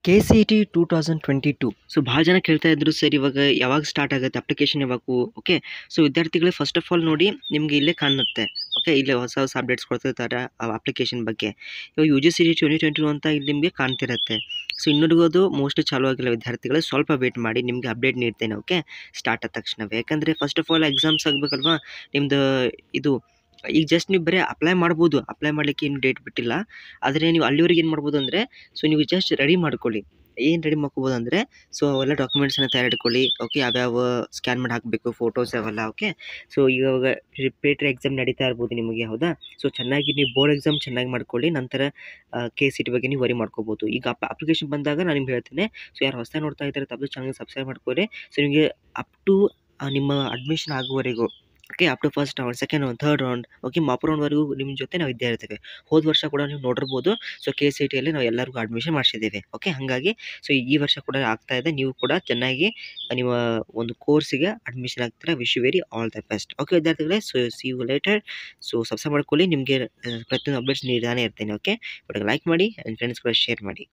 K C E T two thousand twenty two so ಭಾಳ ಜನ ಕೇಳ್ತಾ ಇದ್ರು ಸರ್ ಇವಾಗ ಯಾವಾಗ ಸ್ಟಾರ್ಟ್ ಆಗುತ್ತೆ ಅಪ್ಲಿಕೇಶನ್ ಯಾವಾಗ ಓಕೆ ಸೊ ವಿದ್ಯಾರ್ಥಿಗಳೇ ಫಸ್ಟ್ ಆಫ್ ಆಲ್ ನೋಡಿ ನಿಮಗೆ ಇಲ್ಲೇ ಕಾಣುತ್ತೆ ಓಕೆ ಇಲ್ಲೇ ಹೊಸ ಹೊಸ ಅಪ್ಡೇಟ್ಸ್ ಕೊಡ್ತಿರ್ತಾರೆ ಆ ಅಪ್ಲಿಕೇಶನ್ ಬಗ್ಗೆ ಇವಾಗ U G C T twenty twenty ಅಂತ ಇಲ್ಲಿ ನಿಮಗೆ ಕಾಣ್ತಿರುತ್ತೆ ಸೊ ಇನ್ನೂರಿಗೂ ಅದು ಮೋಸ್ಟ್ಲಿ ಚಾಲೂ ಆಗಿಲ್ಲ ವಿದ್ಯಾರ್ಥಿಗಳೇ ಸ್ವಲ್ಪ ವೇಟ್ ಮಾಡಿ ನಿಮಗೆ ಅಪ್ಡೇಟ್ ನೀಡ್ತೇನೆ ಓಕೆ ಸ್ಟಾರ್ಟ್ ಆದ ತಕ್ಷಣವೇ ಯಾಕಂದರೆ ಫಸ್ಟ್ ಆಫ್ ಆಲ್ ಎಕ್ಸಾಮ್ಸ್ ಆಗಬೇಕಲ್ವಾ ನಿಮ್ಮದು ಇದು ಈಗ ಜಸ್ಟ್ ನೀವು ಬರೀ ಅಪ್ಲೈ ಮಾಡ್ಬೋದು ಅಪ್ಲೈ ಮಾಡಲಿಕ್ಕೆ ಏನು ಡೇಟ್ ಬಿಟ್ಟಿಲ್ಲ ಆದರೆ ನೀವು ಅಲ್ಲಿವರೆಗೆ ಏನು ಮಾಡ್ಬೋದು ಅಂದರೆ ಸೊ ನೀವು ಜಸ್ಟ್ ರೆಡಿ ಮಾಡ್ಕೊಳ್ಳಿ ಏನು ರೆಡಿ ಮಾಡ್ಕೋಬೋದು ಅಂದರೆ ಸೊ ಅವೆಲ್ಲ ಡಾಕ್ಯುಮೆಂಟ್ಸನ್ನ ತಯಾರು ಇಟ್ಕೊಳ್ಳಿ ಓಕೆ ಯಾವ್ಯಾವ ಸ್ಕ್ಯಾನ್ ಮಾಡಿ ಹಾಕಬೇಕು ಫೋಟೋಸ್ ಅವೆಲ್ಲ ಓಕೆ ಸೊ ಇವಾಗ ರಿಪೇಟ್ರಿ ಎಕ್ಸಾಮ್ ನಡೀತಾ ಇರ್ಬೋದು ನಿಮಗೆ ಹೌದಾ ಸೊ ಚೆನ್ನಾಗಿ ನೀವು ಬೋರ್ಡ್ ಎಕ್ಸಾಮ್ ಚೆನ್ನಾಗಿ ಮಾಡ್ಕೊಳ್ಳಿ ನಂತರ ಕೆ ಸಿ ಟಿ ಬಗ್ಗೆ ನೀವು ವರಿ ಮಾಡ್ಕೋಬೋದು ಈಗ ಅಪ್ ಅಪ್ಲಿಕೇಶನ್ ಬಂದಾಗ ನಾನು ನಿಮ್ಗೆ ಹೇಳ್ತೇನೆ ಸೊ ಯಾರು ಹೊಸ ನೋಡ್ತಾ ಇದ್ದಾರೆ ತಪ್ಪು ಚಾನಲ್ ಸಬ್ಸ್ಕ್ರೈಬ್ ಮಾಡ್ಕೊಳ್ಳಿ ಸೊ ನಿಮಗೆ ಅಪ್ ಟು ನಿಮ್ಮ ಅಡ್ಮಿಷನ್ ಆಗುವವರೆಗೂ okay up to first round second round third round okay mop ರೌಂಡ್ವರೆಗೂ ನಿಮ್ಮ ಜೊತೆ ನಾವು ಇದ್ದೇ ಇರ್ತೇವೆ ಹೋದ ವರ್ಷ ಕೂಡ ನೀವು ನೋಡಿರ್ಬೋದು ಸೊ ಕೆ ಸಿ ಟಿಯಲ್ಲಿ ನಾವು ಎಲ್ಲರಿಗೂ ಅಡ್ಮಿಷನ್ ಮಾಡಿಸಿದ್ದೇವೆ ಓಕೆ ಹಾಗಾಗಿ ಸೊ ಈ ವರ್ಷ ಕೂಡ ಆಗ್ತಾ ಇದೆ ನೀವು ಕೂಡ ಚೆನ್ನಾಗಿ ನಿಮ್ಮ ಒಂದು ಕೋರ್ಸಿಗೆ ಅಡ್ಮಿಷನ್ ಆಗ್ತೀರಾ wish very all the best okay ವಿದ್ಯಾರ್ಥಿಗಳೇ so see you later so subscribe ಮಾಡ್ಕೊಳ್ಳಿ ನಿಮಗೆ ಪ್ರತಿಯೊಂದು ಅಪ್ಡೇಟ್ಸ್ ನೀಡ್ತಾನೆ ಇರ್ತೇನೆ ಓಕೆ ಬಟ್ ಲೈಕ್ ಮಾಡಿ ಆ್ಯಂಡ್ ಫ್ರೆಂಡ್ಸ್ ಕೂಡ ಶೇರ್ ಮಾಡಿ